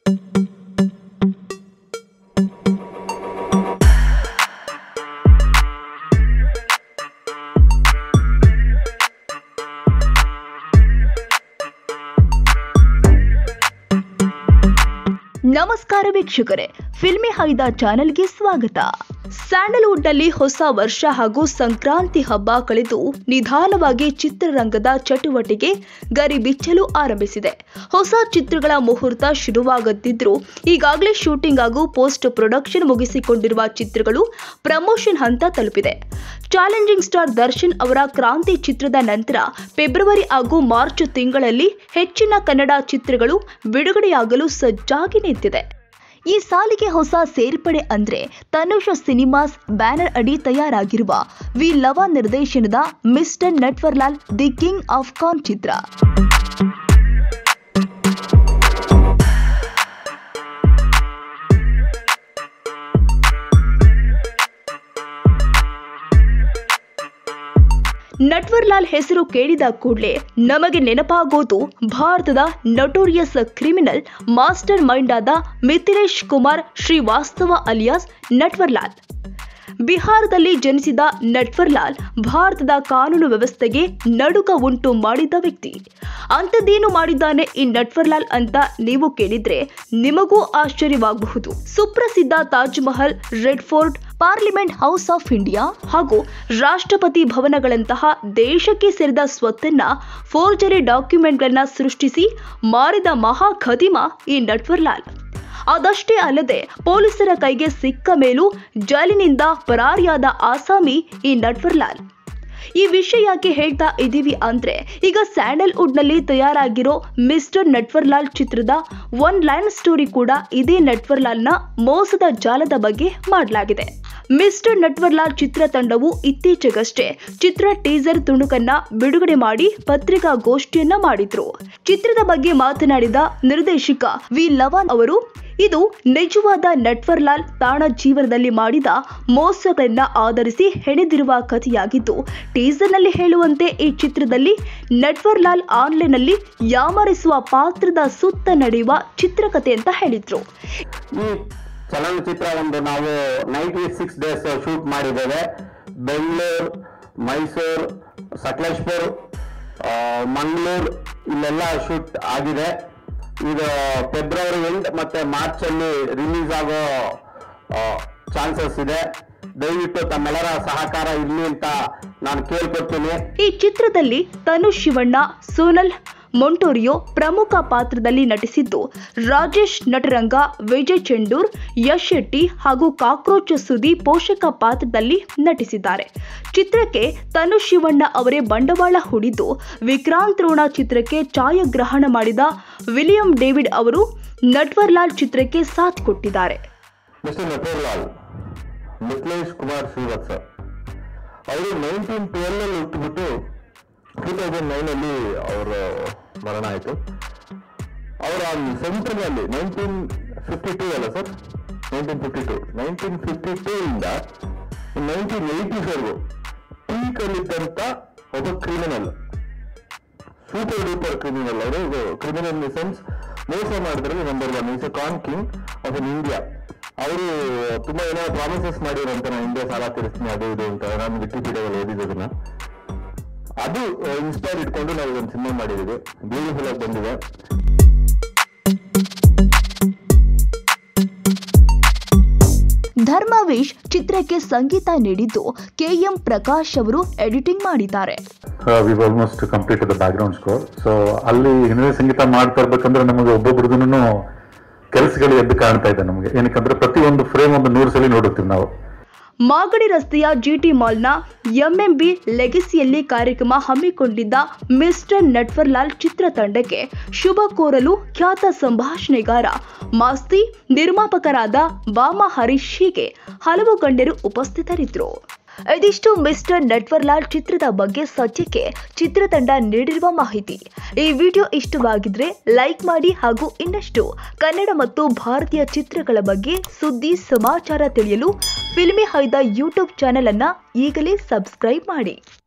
ನಮಸ್ಕಾರ ವೀಕ್ಷಕರೇ ಫಿಲ್ಮಿ ಹೈದ ಚಾನೆಲ್ಗೆ ಸ್ವಾಗತ ಸ್ಯಾಂಡಲ್ವುಡ್ನಲ್ಲಿ ಹೊಸ ವರ್ಷ ಹಾಗೂ ಸಂಕ್ರಾಂತಿ ಹಬ್ಬ ಕಳೆದು ನಿಧಾನವಾಗಿ ಚಿತ್ರರಂಗದ ಚಟುವಟಿಕೆ ಗರಿ ಬಿಚ್ಚಲು ಆರಂಭಿಸಿದೆ ಹೊಸ ಚಿತ್ರಗಳ ಮುಹೂರ್ತ ಶುರುವಾಗುತ್ತಿದ್ರೂ ಈಗಾಗಲೇ ಶೂಟಿಂಗ್ ಹಾಗೂ ಪೋಸ್ಟ್ ಪ್ರೊಡಕ್ಷನ್ ಮುಗಿಸಿಕೊಂಡಿರುವ ಚಿತ್ರಗಳು ಪ್ರಮೋಷನ್ ಹಂತ ತಲುಪಿದೆ ಚಾಲೆಂಜಿಂಗ್ ಸ್ಟಾರ್ ದರ್ಶನ್ ಅವರ ಕ್ರಾಂತಿ ಚಿತ್ರದ ನಂತರ ಫೆಬ್ರವರಿ ಹಾಗೂ ಮಾರ್ಚ್ ತಿಂಗಳಲ್ಲಿ ಹೆಚ್ಚಿನ ಕನ್ನಡ ಚಿತ್ರಗಳು ಬಿಡುಗಡೆಯಾಗಲು ಸಜ್ಜಾಗಿ ನಿಂತಿದೆ ಈ ಸಾಲಿಗೆ ಹೊಸ ಸೇರ್ಪಡೆ ಅಂದ್ರೆ ತನುಷ್ ಸಿನಿಮಾಸ್ ಬ್ಯಾನರ್ ಅಡಿ ತಯಾರಾಗಿರುವ ವಿ ಲವ ನಿರ್ದೇಶನದ mister Natwarlal the king of con ಚಿತ್ರ ನಟ್ವರ್ಲಾಲ್ ಹೆಸರು ಕೇಳಿದ ಕೂಡಲೇ ನಮಗೆ ನೆನಪಾಗೋದು ಭಾರತದ ನಟೋರಿಯಸ್ ಕ್ರಿಮಿನಲ್ ಮಾಸ್ಟರ್ ಮೈಂಡ್ ಆದ ಮಿಥಿಲೇಶ್ ಕುಮಾರ್ ಶ್ರೀವಾಸ್ತವ ಅಲಿಯಾಸ್ ನಟ್ವರ್ಲಾಲ್ ಬಿಹಾರದಲ್ಲಿ ಜನಿಸಿದ ನಟ್ವರ್ಲಾಲ್ ಭಾರತದ ಕಾನೂನು ವ್ಯವಸ್ಥೆಗೆ ನಡುಕ ಉಂಟು ಮಾಡಿದ ವ್ಯಕ್ತಿ ಅಂಥದ್ದೇನು ಮಾಡಿದ್ದಾನೆ ಈ ನಟ್ವರ್ಲಾಲ್ ಅಂತ ನೀವು ಕೇಳಿದ್ರೆ ನಿಮಗೂ ಆಶ್ಚರ್ಯವಾಗಬಹುದು ಸುಪ್ರಸಿದ್ಧ Taj Mahal Red Fort Parliament House of India ಹಾಗೂ ರಾಷ್ಟ್ರಪತಿ ಭವನಗಳಂತಹ ದೇಶಕ್ಕೆ ಸೇರಿದ ಸ್ವತ್ತನ್ನ ಫೋರ್ಜರಿ ಡಾಕ್ಯುಮೆಂಟ್ಗಳನ್ನ ಸೃಷ್ಟಿಸಿ ಮಾರಿದ ಮಹಾ ಖದೀಮ ಈ ನಟ್ವರ್ಲಾಲ್ ಅದಷ್ಟೇ ಅಲ್ಲದೆ ಪೊಲೀಸರ ಕೈಗೆ ಸಿಕ್ಕ ಮೇಲೂ ಜೈಲಿನಿಂದ ಪರಾರಿಯಾದ ಆಸಾಮಿ ಈ ನಟ್ವರ್ಲಾಲ್ ಈ ವಿಷಯ ಯಾಕೆ ಹೇಳ್ತಾ ಇದ್ದೀವಿ ಅಂದ್ರೆ ಈಗ ಸ್ಯಾಂಡಲ್ವುಡ್ನಲ್ಲಿ ತಯಾರಾಗಿರೋ ಮಿಸ್ಟರ್ ನಟ್ವರ್ಲಾಲ್ ಚಿತ್ರದ ಒನ್ ಲೈನ್ ಸ್ಟೋರಿ ಕೂಡ ಇದೇ ನಟ್ವರ್ಲಾಲ್ನ ಮೋಸದ ಜಾಲದ ಬಗ್ಗೆ ಮಾಡಲಾಗಿದೆ ಮಿಸ್ಟರ್ ನಟ್ವರ್ಲಾಲ್ ಚಿತ್ರತಂಡವು ಇತ್ತೀಚೆಗಷ್ಟೇ ಚಿತ್ರ ಟೀಸರ್ ತುಣುಕನ್ನ ಬಿಡುಗಡೆ ಮಾಡಿ ಪತ್ರಿಕಾಗೋಷ್ಠಿಯನ್ನ ಮಾಡಿದ್ರು ಚಿತ್ರದ ಬಗ್ಗೆ ಮಾತನಾಡಿದ ನಿರ್ದೇಶಕ ವಿ ಲವನ್ ಅವರು ಇದು ನಿಜವಾದ ನಟ್ವರ್ಲಾಲ್ ತಾಣ ಜೀವನದಲ್ಲಿ ಮಾಡಿದ ಮೋಸಗಳನ್ನ ಆಧರಿಸಿ ಹೆಣೆದಿರುವ ಕಥೆಯಾಗಿದ್ದು ಟೀಸರ್ನಲ್ಲಿ ಹೇಳುವಂತೆ ಈ ಚಿತ್ರದಲ್ಲಿ ನಟ್ವರ್ಲಾಲ್ ಆನ್ಲೈನ್ನಲ್ಲಿ ಯಾಮರಿಸುವ ಪಾತ್ರದ ಸುತ್ತ ನಡೆಯುವ ಚಿತ್ರಕಥೆ ಅಂತ ಹೇಳಿದ್ರು ಈ ಚಲನಚಿತ್ರ ಒಂದು ನಾವು ನೈಂಟಿ ಸಿಕ್ಸ್ ಡೇಸ್ ಶೂಟ್ ಮಾಡಿದ್ದೇವೆ ಬೆಂಗಳೂರು ಮೈಸೂರು ಸಕಲೇಶ್ಪುರ್ ಆ, ಮಂಗಳೂರು ಇಲ್ಲೆಲ್ಲ ಶೂಟ್ ಆಗಿದೆ ಇದು ಫೆಬ್ರವರಿ ಎಂಡ್ ಮತ್ತೆ ಮಾರ್ಚ್ ಅಲ್ಲಿ ರಿಲೀಸ್ ಆಗೋ ಚಾನ್ಸಸ್ ಇದೆ ದಯವಿಟ್ಟು ತಮ್ಮೆಲ್ಲರ ಸಹಕಾರ ಇರಲಿ ಅಂತ ನಾನು ಕೇಳ್ಕೊಡ್ತೀನಿ ಈ ಚಿತ್ರದಲ್ಲಿ ತನು ಶಿವಣ್ಣ ಸೋನಲ್ ಮೊಂಟೋರಿಯೋ ಪ್ರಮುಖ ಪಾತ್ರದಲ್ಲಿ ನಟಿಸಿದ್ದು ರಾಜೇಶ್ ನಟರಂಗ ವಿಜಯ್ ಚೆಂಡೂರ್ ಯಶ್ ಶೆಟ್ಟಿ ಹಾಗೂ ಕಾಕ್ರೋಚ್ ಸುದಿ ಪೋಷಕ ಪಾತ್ರದಲ್ಲಿ ನಟಿಸಿದ್ದಾರೆ ಚಿತ್ರಕ್ಕೆ ತನು ಶಿವಣ್ಣ ಅವರೇ ಬಂಡವಾಳ ಹೂಡಿದ್ದು ವಿಕ್ರಾಂತ್ ರೋಣ ಚಿತ್ರಕ್ಕೆ ಛಾಯಾಗ್ರಹಣ ಮಾಡಿದ ವಿಲಿಯಂ ಡೇವಿಡ್ ಅವರು ನಟ್ವರ್ಲಾಲ್ ಚಿತ್ರಕ್ಕೆ ಸಾಥ್ ಕೊಟ್ಟಿದ್ದಾರೆ ಮಿಸ್ಟರ್ ನಟೋರ್ಲಾಲ್ ಮಿಥಿಲೇಶ್ ಕುಮಾರ್ ಶ್ರೀವತ್ಸ ಅವರು ನೈನ್ಟೀನ್ ಟ್ವೆಲ್ ಅಲ್ಲಿ ಹುಟ್ಟುಬಿಟ್ಟು ಟೂ ತೌಸಂಡ್ ನೈನ್ ಅಲ್ಲಿ ಅವರ ಮರಣ ಆಯಿತು ಅವರ ಸೆಂಟ್ರಲ್ನಲ್ಲಿ ನೈನ್ಟೀನ್ ಫಿಫ್ಟಿ ಟೂ ಅಲ್ಲ sir nineteen fifty two nineteen fifty two ಇಂದ ನೈನ್ಟೀನ್ ಏಯ್ಟೀಸ್ವರೆಗೂ ಪೀಕ್ ಅಲ್ಲಿದ್ದಂಥ ಒಬ್ಬ ಕ್ರಿಮಿನಲ್ ಸೂಪರ್ ಡೂಪರ್ ಕ್ರಿಮಿನಲ್ ಅವರು ಇದು ಕ್ರಿಮಿನಲ್ ಇನ್ ದಿ ಸೆನ್ಸ್ ಮೋಸ ಮಾಡಿದ್ರಲ್ಲಿ number one is con king of in India ಅವರು ತುಂಬಾ ಏನೋ ಪ್ರಾಮಿಸಸ್ ಮಾಡಿರಂತೆ ನಾನು ಇಂಡಿಯಾ ಸಾಲ ತೀರಿಸ್ತೀನಿ ಅದು ಇದು ಅಂತ ನಾನು ವಿಕಿಪೀಡಿಯಾದಲ್ಲಿ ಓದಿದ್ದನ್ನ ಅದು ಇನ್ಸ್ಪೈರ್ ಇಟ್ಕೊಂಡು ನಾವು ಒಂದು ಸಿನಿಮಾ ಮಾಡಿದ್ದೀವಿ ಬ್ಯೂಟಿಫುಲ್ ಆಗಿ ಬಂದಿದೆ ಧರ್ಮವೇಶ್ ಚಿತ್ರಕ್ಕೆ ಸಂಗೀತ ನೀಡಿದ್ದು ಕೆಎಂ ಪ್ರಕಾಶ್ ಅವರು ಎಡಿಟಿಂಗ್ ಮಾಡಿದ್ದಾರೆ we almost complete the background score so ಅಲ್ಲಿ ಹಿನ್ನೆಲೆ ಸಂಗೀತ ಮಾಡ್ತಾ ಇರ್ಬೇಕಂದ್ರೆ ನಮಗೆ ಒಬ್ಬೊಬ್ರದ್ದು ಕೆಲಸಗಳು ಎದ್ದು ಕಾಣ್ತಾ ಇದೆ ನಮಗೆ ಏನಕ್ಕಂದ್ರೆ ಪ್ರತಿ ಒಂದು ಫ್ರೇಮ್ ಒಂದು ನೂರು ಸಲ ನೋಡುತ್ತೀವಿ ನಾವು ಮಾಗಡಿ ರಸ್ತೆಯ ಜಿಟಿ ಮಾಲ್ನ ಎಂಎಂಬಿ ಲೆಗಸಿಯಲ್ಲಿ ಕಾರ್ಯಕ್ರಮ ಹಮ್ಮಿಕೊಂಡಿದ್ದ ಮಿಸ್ಟರ್ ನಟ್ವರ್ಲಾಲ್ ಚಿತ್ರತಂಡಕ್ಕೆ ಶುಭ ಕೋರಲು ಖ್ಯಾತ ಸಂಭಾಷಣೆಗಾರ ಮಾಸ್ತಿ ನಿರ್ಮಾಪಕರಾದ ಬಾಮ ಹರೀಶ್ ಹೀಗೆ ಹಲವು ಗಣ್ಯರು ಉಪಸ್ಥಿತರಿದ್ದರು ಇದಿಷ್ಟು ಮಿಸ್ಟರ್ ನಟ್ವರ್ಲಾಲ್ ಚಿತ್ರದ ಬಗ್ಗೆ ಸದ್ಯಕ್ಕೆ ಚಿತ್ರತಂಡ ನೀಡಿರುವ ಮಾಹಿತಿ ಈ ವಿಡಿಯೋ ಇಷ್ಟವಾಗಿದ್ರೆ ಲೈಕ್ ಮಾಡಿ ಹಾಗೂ ಇನ್ನಷ್ಟು ಕನ್ನಡ ಮತ್ತು ಭಾರತೀಯ ಚಿತ್ರಗಳ ಬಗ್ಗೆ ಸುದ್ದಿ ಸಮಾಚಾರ ತಿಳಿಯಲು ಫಿಲ್ಮಿ ಹೈದ ಯೂಟ್ಯೂಬ್ ಚಾನೆಲ್ ಅನ್ನ ಈಗಲೇ ಸಬ್ಸ್ಕ್ರೈಬ್ ಮಾಡಿ